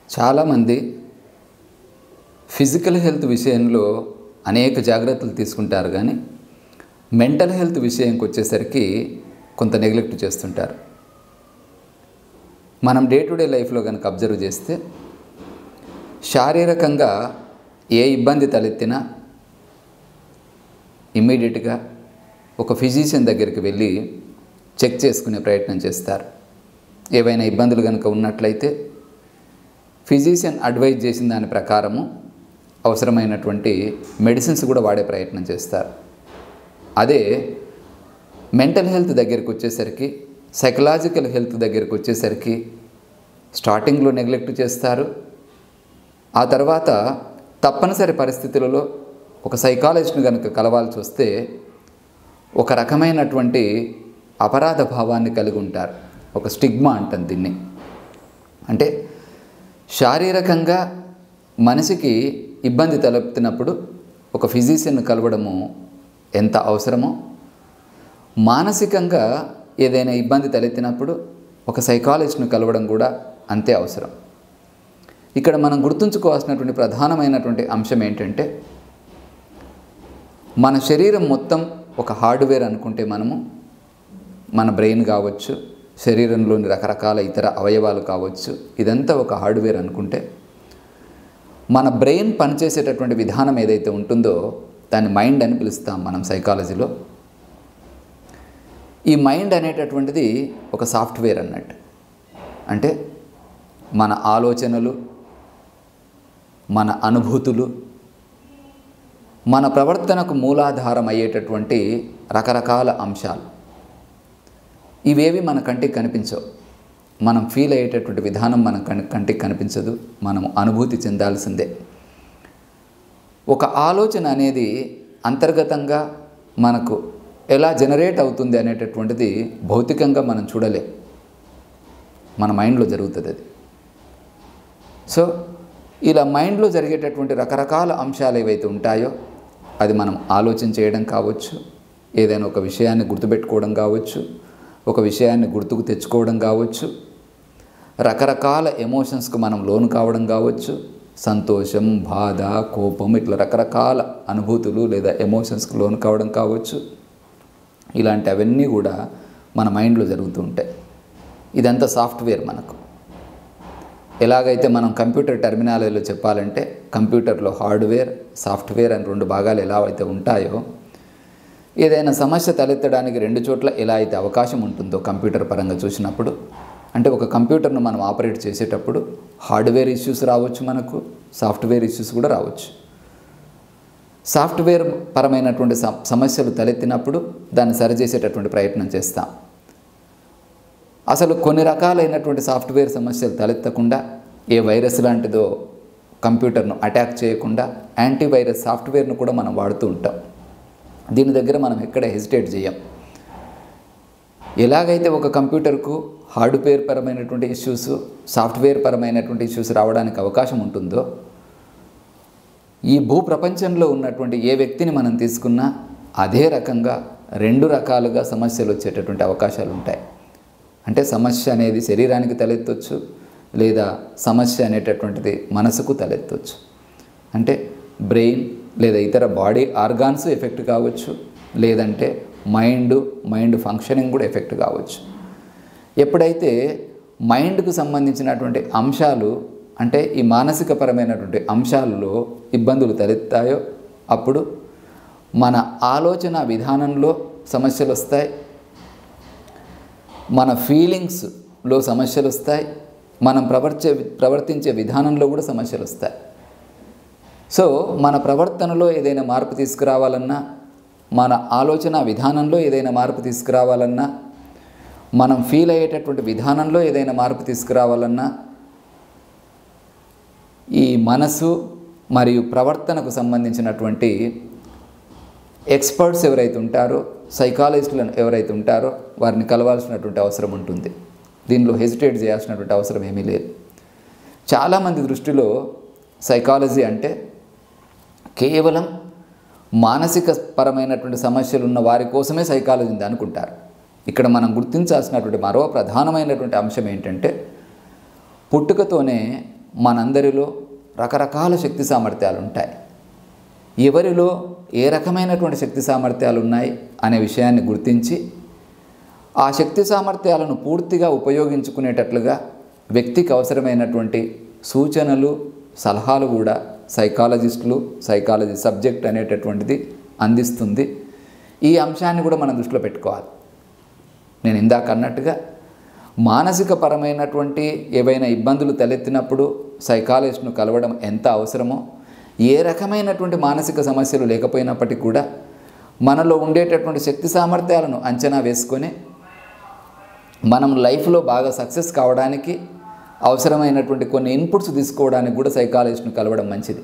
చాలామంది physical health విషయంలో అనేక జాగ్రత్తలు తీసుకుంటారు కానీ మెంటల్ హెల్త్ విషయంకి వచ్చేసరికి కొంత నెగ్లెక్ట్ చేస్తుంటారు మనం డే టు డే లైఫ్లో కనుక అబ్జర్వ్ చేస్తే శారీరకంగా ఏ ఇబ్బంది తలెత్తినా ఇమ్మీడియట్గా ఒక ఫిజిషియన్ దగ్గరికి వెళ్ళి చెక్ చేసుకునే ప్రయత్నం చేస్తారు ఏవైనా ఇబ్బందులు కనుక ఉన్నట్లయితే ఫిజిషియన్ అడ్వైజ్ చేసిన దాని ప్రకారము అవసరమైనటువంటి మెడిసిన్స్ కూడా వాడే ప్రయత్నం చేస్తారు అదే మెంటల్ హెల్త్ దగ్గరికి వచ్చేసరికి సైకలాజికల్ హెల్త్ దగ్గరికి వచ్చేసరికి స్టార్టింగ్లో నెగ్లెక్ట్ చేస్తారు ఆ తర్వాత తప్పనిసరి పరిస్థితులలో ఒక సైకాలజిస్ట్ని కనుక కలవాల్సి వస్తే ఒక రకమైనటువంటి అపరాధ భావాన్ని కలిగి ఉంటారు ఒక స్టిగ్మా అంటాం దీన్ని అంటే శారీరకంగా మనిషికి ఇబ్బంది తలెత్తినప్పుడు ఒక ఫిజిషియన్ కలవడము ఎంత అవసరమో మానసికంగా ఏదైనా ఇబ్బంది తలెత్తినప్పుడు ఒక సైకాలజిస్ట్ను కలవడం కూడా అంతే అవసరం ఇక్కడ మనం గుర్తుంచుకోవాల్సినటువంటి ప్రధానమైనటువంటి అంశం ఏంటంటే మన శరీరం మొత్తం ఒక హార్డ్వేర్ అనుకుంటే మనము మన బ్రెయిన్ కావచ్చు శరీరంలోని రకరకాల ఇతర అవయవాలు కావచ్చు ఇదంతా ఒక హార్డ్వేర్ అనుకుంటే మన బ్రెయిన్ పనిచేసేటటువంటి విధానం ఏదైతే ఉంటుందో దాన్ని మైండ్ అని పిలుస్తాం మనం సైకాలజీలో ఈ మైండ్ అనేటటువంటిది ఒక సాఫ్ట్వేర్ అన్నట్టు అంటే మన ఆలోచనలు మన అనుభూతులు మన ప్రవర్తనకు మూలాధారం అయ్యేటటువంటి రకరకాల అంశాలు ఇవేవి మన కంటికి కనిపించవు మనం ఫీల్ అయ్యేటటువంటి విధానం మన కం కంటికి కనిపించదు మనం అనుభూతి చెందాల్సిందే ఒక ఆలోచన అనేది అంతర్గతంగా మనకు ఎలా జనరేట్ అవుతుంది అనేటటువంటిది భౌతికంగా మనం చూడలేం మన మైండ్లో జరుగుతుంది అది సో ఇలా మైండ్లో జరిగేటటువంటి రకరకాల అంశాలు ఏవైతే ఉంటాయో అది మనం ఆలోచన చేయడం కావచ్చు ఏదైనా ఒక విషయాన్ని గుర్తుపెట్టుకోవడం కావచ్చు ఒక విషయాన్ని గుర్తుకు తెచ్చుకోవడం కావచ్చు రకరకాల ఎమోషన్స్కి మనం లోను కావడం కావచ్చు సంతోషం బాధ కోపం ఇట్లా రకరకాల అనుభూతులు లేదా ఎమోషన్స్కి లోను కావడం కావచ్చు ఇలాంటి అవన్నీ కూడా మన మైండ్లో జరుగుతూ ఉంటాయి ఇదంతా సాఫ్ట్వేర్ మనకు ఎలాగైతే మనం కంప్యూటర్ టెర్మినాలజీలో చెప్పాలంటే కంప్యూటర్లో హార్డ్వేర్ సాఫ్ట్వేర్ అని రెండు భాగాలు ఎలా అయితే ఉంటాయో ఏదైనా సమస్య తలెత్తడానికి రెండు చోట్ల ఎలా అయితే అవకాశం ఉంటుందో కంప్యూటర్ పరంగా చూసినప్పుడు అంటే ఒక కంప్యూటర్ను మనం ఆపరేట్ చేసేటప్పుడు హార్డ్వేర్ ఇష్యూస్ రావచ్చు మనకు సాఫ్ట్వేర్ ఇష్యూస్ కూడా రావచ్చు సాఫ్ట్వేర్ పరమైనటువంటి సమ- సమస్యలు తలెత్తినప్పుడు దాన్ని సరిచేసేటటువంటి ప్రయత్నం చేస్తాం అసలు కొన్ని రకాలైనటువంటి సాఫ్ట్వేర్ సమస్యలు తలెత్తకుండా ఏ వైరస్ లాంటిదో కంప్యూటర్ను అటాక్ చేయకుండా యాంటీవైరస్ సాఫ్ట్వేర్ను కూడా మనం వాడుతూ ఉంటాం దీని దగ్గర మనం ఎక్కడ హెసిటేట్ చేయం ఎలాగైతే ఒక కంప్యూటర్కు హార్డ్వేర్ పరమైనటువంటి ఇష్యూస్ సాఫ్ట్వేర్ పరమైనటువంటి ఇష్యూస్ రావడానికి అవకాశం ఉంటుందో ఈ భూ ప్రపంచంలో ఉన్నటువంటి ఏ వ్యక్తిని మనం తీసుకున్నా అదే రకంగా రెండు రకాలుగా సమస్యలు వచ్చేటటువంటి అవకాశాలు ఉంటాయి అంటే సమస్య అనేది శరీరానికి తలెత్తొచ్చు లేదా సమస్య అనేటటువంటిది మనసుకు తలెత్తొచ్చు అంటే బ్రెయిన్ లేదా ఇతర బాడీ ఆర్గాన్స్ ఎఫెక్ట్ కావచ్చు లేదంటే మైండ్ మైండ్ ఫంక్షనింగ్ కూడా ఎఫెక్ట్ కావచ్చు ఎప్పుడైతే మైండ్కు సంబంధించినటువంటి అంశాలు అంటే ఈ మానసిక పరమైనటువంటి అంశాలలో ఇబ్బందులు తలెత్తాయో అప్పుడు మన ఆలోచన విధానంలో సమస్యలు వస్తాయి మన ఫీలింగ్స్లో సమస్యలు వస్తాయి మనం ప్రవర్చే ప్రవర్తించే విధానంలో కూడా సమస్యలు వస్తాయి సో మన ప్రవర్తనలో ఏదైనా మార్పు తీసుకురావాలన్నా మన ఆలోచన విధానంలో ఏదైనా మార్పు తీసుకురావాలన్నా మనం ఫీల్ అయ్యేటటువంటి విధానంలో ఏదైనా మార్పు తీసుకురావాలన్నా ఈ మనసు మరియు ప్రవర్తనకు సంబంధించినటువంటి ఎక్స్పర్ట్స్ ఎవరైతే ఉంటారో సైకాలజిస్టులు ఎవరైతే ఉంటారో వారిని కలవాల్సినటువంటి అవసరం ఉంటుంది దీనిలో హెసిటేట్ చేయాల్సినటువంటి అవసరం ఏమీ లేదు చాలామంది దృష్టిలో సైకాలజీ అంటే కేవలం మానసిక పరమైనటువంటి సమస్యలు ఉన్న వారి కోసమే సైకాలజీ ఉంది అనుకుంటారు ఇక్కడ మనం గుర్తించాల్సినటువంటి మరో ప్రధానమైనటువంటి అంశం ఏంటంటే పుట్టుకతోనే మనందరిలో రకరకాల శక్తి సామర్థ్యాలు ఉంటాయి ఎవరిలో ఏ రకమైనటువంటి శక్తి సామర్థ్యాలు ఉన్నాయి అనే విషయాన్ని గుర్తించి ఆ శక్తి సామర్థ్యాలను పూర్తిగా ఉపయోగించుకునేటట్లుగా వ్యక్తికి అవసరమైనటువంటి సూచనలు సలహాలు కూడా సైకాలజిస్టులు సైకాలజీ సబ్జెక్ట్ అనేటటువంటిది అందిస్తుంది ఈ అంశాన్ని కూడా మనం దృష్టిలో పెట్టుకోవాలి నేను ఇందాక అన్నట్టుగా మానసిక పరమైనటువంటి ఏవైనా ఇబ్బందులు తలెత్తినప్పుడు సైకాలజిస్ట్ను కలవడం ఎంత అవసరమో ఏ రకమైనటువంటి మానసిక సమస్యలు లేకపోయినప్పటికీ కూడా మనలో ఉండేటటువంటి శక్తి సామర్థ్యాలను అంచనా వేసుకొని మనం లైఫ్లో బాగా సక్సెస్ కావడానికి అవసరమైనటువంటి కొన్ని ఇన్పుట్స్ తీసుకోవడానికి కూడా సైకాలజిస్ట్ను కలవడం మంచిది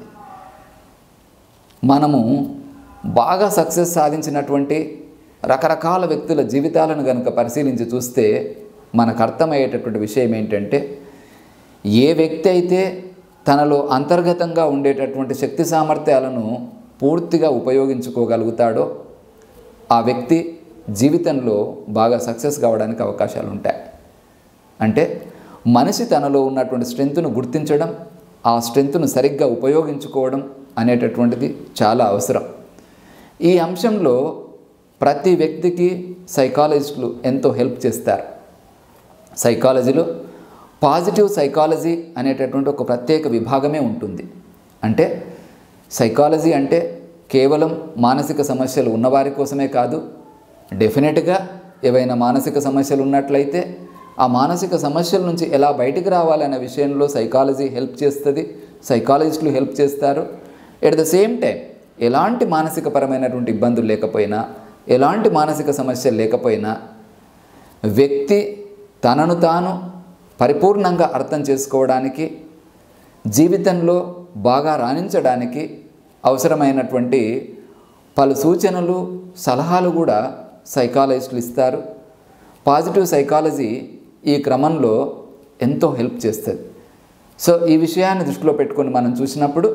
మనము బాగా సక్సెస్ సాధించినటువంటి రకరకాల వ్యక్తుల జీవితాలను కనుక పరిశీలించి చూస్తే మనకు అర్థమయ్యేటటువంటి విషయం ఏంటంటే ఏ వ్యక్తి అయితే తనలో అంతర్గతంగా ఉండేటటువంటి శక్తి సామర్థ్యాలను పూర్తిగా ఉపయోగించుకోగలుగుతాడో ఆ వ్యక్తి జీవితంలో బాగా సక్సెస్ కావడానికి అవకాశాలు ఉంటాయి అంటే మనిషి తనలో ఉన్నటువంటి స్ట్రెంగ్త్ను గుర్తించడం ఆ స్ట్రెంగ్త్ను సరిగ్గా ఉపయోగించుకోవడం అనేటటువంటిది చాలా అవసరం ఈ అంశంలో ప్రతి వ్యక్తికి సైకాలజిస్టులు ఎంతో హెల్ప్ చేస్తారు సైకాలజీలో పాజిటివ్ సైకాలజీ అనేటటువంటి ఒక ప్రత్యేక విభాగమే ఉంటుంది అంటే సైకాలజీ అంటే కేవలం మానసిక సమస్యలు ఉన్నవారి కోసమే కాదు డెఫినెట్గా ఏవైనా మానసిక సమస్యలు ఉన్నట్లయితే ఆ మానసిక సమస్యల నుంచి ఎలా బయటికి రావాలనే విషయంలో సైకాలజీ హెల్ప్ చేస్తుంది సైకాలజిస్టులు హెల్ప్ చేస్తారు ఎట్ ద సేమ్ టైం ఎలాంటి మానసిక పరమైనటువంటి ఇబ్బందులు లేకపోయినా ఎలాంటి మానసిక సమస్యలు లేకపోయినా వ్యక్తి తనను తాను పరిపూర్ణంగా అర్థం చేసుకోవడానికి జీవితంలో బాగా రాణించడానికి అవసరమైనటువంటి పలు సూచనలు సలహాలు కూడా సైకాలజిస్టులు ఇస్తారు పాజిటివ్ సైకాలజీ ఈ క్రమంలో ఎంతో హెల్ప్ చేస్తుంది సో ఈ విషయాన్ని దృష్టిలో పెట్టుకొని మనం చూసినప్పుడు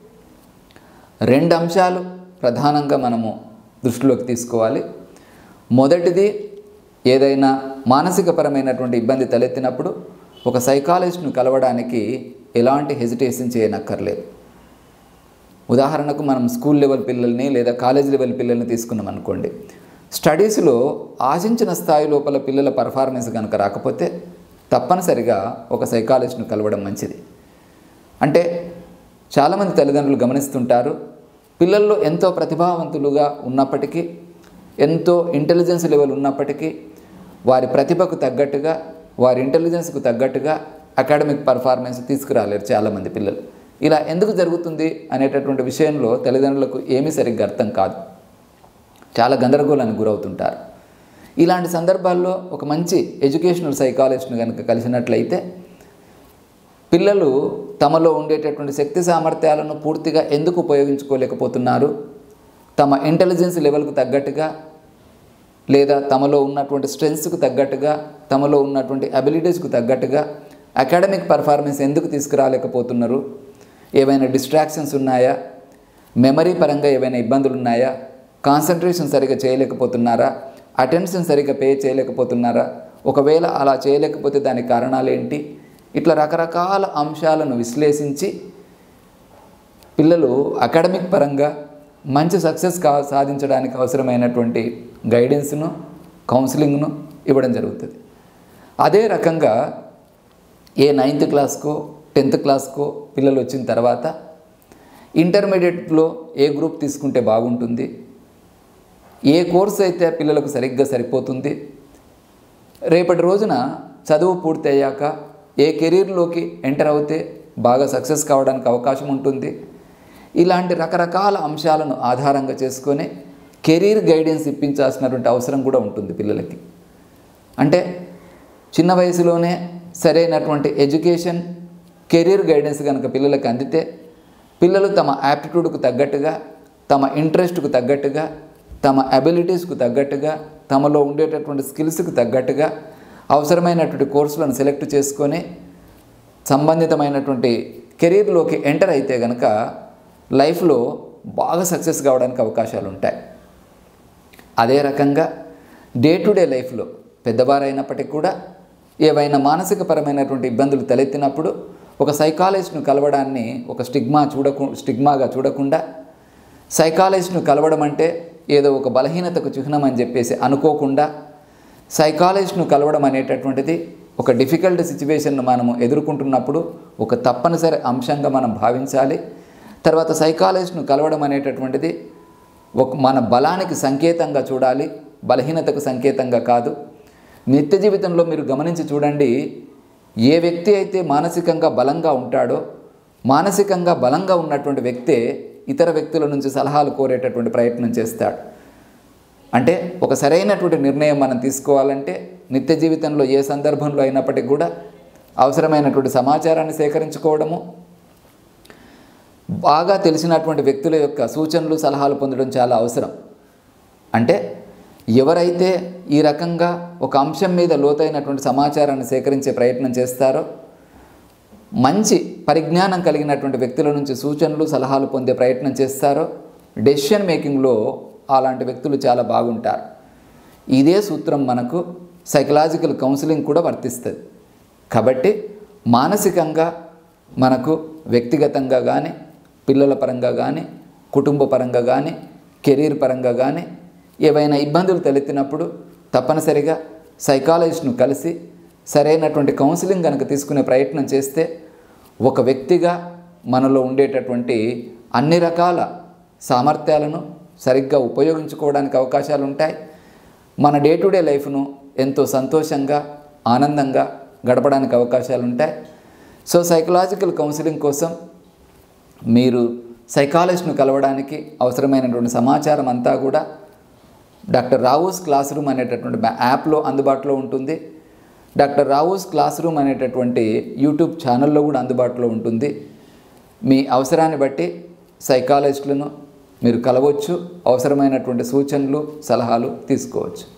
రెండు అంశాలు ప్రధానంగా మనము దృష్టిలోకి తీసుకోవాలి మొదటిది ఏదైనా మానసికపరమైనటువంటి ఇబ్బంది తలెత్తినప్పుడు ఒక సైకాలజిస్ట్ను కలవడానికి ఎలాంటి హెజిటేషన్ చేయనక్కర్లేదు ఉదాహరణకు మనం స్కూల్ లెవెల్ పిల్లల్ని లేదా కాలేజ్ లెవెల్ పిల్లల్ని తీసుకున్నాం అనుకోండి స్టడీస్లో ఆశించిన స్థాయి లోపల పిల్లల పర్ఫార్మెన్స్ కనుక రాకపోతే తప్పనిసరిగా ఒక సైకాలజిస్ట్ను కలవడం మంచిది అంటే చాలామంది తల్లిదండ్రులు గమనిస్తుంటారు పిల్లల్లో ఎంతో ప్రతిభావంతులుగా ఉన్నప్పటికీ ఎంతో ఇంటెలిజెన్స్ లెవెల్ ఉన్నప్పటికీ వారి ప్రతిభకు తగ్గట్టుగా వారి ఇంటెలిజెన్స్కు తగ్గట్టుగా అకాడమిక్ పర్ఫార్మెన్స్ తీసుకురాలేరు చాలామంది పిల్లలు ఇలా ఎందుకు జరుగుతుంది అనేటటువంటి విషయంలో తల్లిదండ్రులకు ఏమీ సరిగ్గా అర్థం కాదు చాలా గందరగోళానికి గురవుతుంటారు ఇలాంటి సందర్భాల్లో ఒక మంచి ఎడ్యుకేషనల్ సైకాలజిస్ట్ను కనుక కలిసినట్లయితే పిల్లలు తమలో ఉండేటటువంటి శక్తి సామర్థ్యాలను పూర్తిగా ఎందుకు ఉపయోగించుకోలేకపోతున్నారు తమ ఇంటెలిజెన్స్ లెవెల్కు తగ్గట్టుగా లేదా తమలో ఉన్నటువంటి స్ట్రెంగ్స్కు తగ్గట్టుగా తమలో ఉన్నటువంటి అబిలిటీస్కు తగ్గట్టుగా అకాడమిక్ పర్ఫార్మెన్స్ ఎందుకు తీసుకురాలేకపోతున్నారు ఏవైనా డిస్ట్రాక్షన్స్ ఉన్నాయా మెమరీ పరంగా ఏవైనా ఇబ్బందులు ఉన్నాయా కాన్సన్ట్రేషన్ సరిగా చేయలేకపోతున్నారా అటెన్షన్ సరిగా పే చేయలేకపోతున్నారా ఒకవేళ అలా చేయలేకపోతే దానికి కారణాలు ఏంటి ఇట్లా రకరకాల అంశాలను విశ్లేషించి పిల్లలు అకాడమిక్ పరంగా మంచి సక్సెస్ కా సాధించడానికి అవసరమైనటువంటి గైడెన్స్ను కౌన్సిలింగ్ను ఇవ్వడం జరుగుతుంది అదే రకంగా ఏ నైన్త్ క్లాస్కో టెన్త్ క్లాస్కో పిల్లలు వచ్చిన తర్వాత ఇంటర్మీడియట్లో ఏ గ్రూప్ తీసుకుంటే బాగుంటుంది ఏ కోర్స్ అయితే పిల్లలకు సరిగ్గా సరిపోతుంది రేపటి రోజున చదువు పూర్తి అయ్యాక ఏ కెరీర్లోకి ఎంటర్ అవుతే బాగా సక్సెస్ కావడానికి అవకాశం ఉంటుంది ఇలాంటి రకరకాల అంశాలను ఆధారంగా చేసుకొని కెరీర్ గైడెన్స్ ఇప్పించాల్సినటువంటి అవసరం కూడా ఉంటుంది పిల్లలకి అంటే చిన్న వయసులోనే సరైనటువంటి ఎడ్యుకేషన్ కెరీర్ గైడెన్స్ కనుక పిల్లలకు అందితే పిల్లలు తమ యాప్టిట్యూడ్కు తగ్గట్టుగా తమ ఇంట్రెస్ట్కు తగ్గట్టుగా తమ అబిలిటీస్కు తగ్గట్టుగా తమలో ఉండేటటువంటి స్కిల్స్కి తగ్గట్టుగా అవసరమైనటువంటి కోర్సులను సెలెక్ట్ చేసుకొని సంబంధితమైనటువంటి కెరీర్లోకి ఎంటర్ అయితే కనుక లైఫ్లో బాగా సక్సెస్ కావడానికి అవకాశాలు ఉంటాయి అదే రకంగా డే టు డే లైఫ్లో పెద్దవారైనప్పటికీ కూడా ఏవైనా మానసిక పరమైనటువంటి ఇబ్బందులు తలెత్తినప్పుడు ఒక సైకాలజిస్ట్ను కలవడాన్ని ఒక స్టిగ్మా చూడకు స్టిగ్మాగా చూడకుండా సైకాలజిస్ట్ను కలవడం అంటే ఏదో ఒక బలహీనతకు చిహ్నం అని చెప్పేసి అనుకోకుండా సైకాలజిస్ట్ను కలవడం అనేటటువంటిది ఒక డిఫికల్ట్ సిచ్యువేషన్ను మనము ఎదుర్కొంటున్నప్పుడు ఒక తప్పనిసరి అంశంగా మనం భావించాలి తర్వాత సైకాలజిస్ట్ను కలవడం అనేటటువంటిది ఒక మన బలానికి సంకేతంగా చూడాలి బలహీనతకు సంకేతంగా కాదు నిత్య జీవితంలో మీరు గమనించి చూడండి ఏ వ్యక్తి అయితే మానసికంగా బలంగా ఉంటాడో మానసికంగా బలంగా ఉన్నటువంటి వ్యక్తే ఇతర వ్యక్తుల నుంచి సలహాలు కోరేటటువంటి ప్రయత్నం చేస్తాడు అంటే ఒక సరైనటువంటి నిర్ణయం మనం తీసుకోవాలంటే నిత్య జీవితంలో ఏ సందర్భంలో అయినప్పటికీ కూడా అవసరమైనటువంటి సమాచారాన్ని సేకరించుకోవడము బాగా తెలిసినటువంటి వ్యక్తుల యొక్క సూచనలు సలహాలు పొందడం చాలా అవసరం అంటే ఎవరైతే ఈ రకంగా ఒక అంశం మీద లోతైనటువంటి సమాచారాన్ని సేకరించే ప్రయత్నం చేస్తారో మంచి పరిజ్ఞానం కలిగినటువంటి వ్యక్తుల నుంచి సూచనలు సలహాలు పొందే ప్రయత్నం చేస్తారో డెసిషన్ మేకింగ్లో అలాంటి వ్యక్తులు చాలా బాగుంటారు ఇదే సూత్రం మనకు సైకలాజికల్ కౌన్సిలింగ్ కూడా వర్తిస్తుంది కాబట్టి మానసికంగా మనకు వ్యక్తిగతంగా కానీ పిల్లల పరంగా కానీ కుటుంబ పరంగా కానీ కెరీర్ పరంగా కానీ ఏవైనా ఇబ్బందులు తలెత్తినప్పుడు తప్పనిసరిగా సైకాలజిస్ట్ను కలిసి సరైనటువంటి కౌన్సిలింగ్ కనుక తీసుకునే ప్రయత్నం చేస్తే ఒక వ్యక్తిగా మనలో ఉండేటటువంటి అన్ని రకాల సామర్థ్యాలను సరిగ్గా ఉపయోగించుకోవడానికి అవకాశాలు ఉంటాయి మన డే టు డే లైఫ్ను ఎంతో సంతోషంగా ఆనందంగా గడపడానికి అవకాశాలు ఉంటాయి సో సైకలాజికల్ కౌన్సిలింగ్ కోసం మీరు సైకాలజిస్ట్ను కలవడానికి అవసరమైనటువంటి సమాచారం అంతా కూడా డాక్టర్ రావూస్ క్లాస్ రూమ్ అనేటటువంటి బ్యా- యాప్లో అందుబాటులో ఉంటుంది డాక్టర్ రావూస్ క్లాస్ రూమ్ అనేటటువంటి యూట్యూబ్ ఛానల్లో కూడా అందుబాటులో ఉంటుంది మీ అవసరాన్ని బట్టి సైకాలజిస్టులను మీరు కలవచ్చు అవసరమైనటువంటి సూచనలు సలహాలు తీసుకోవచ్చు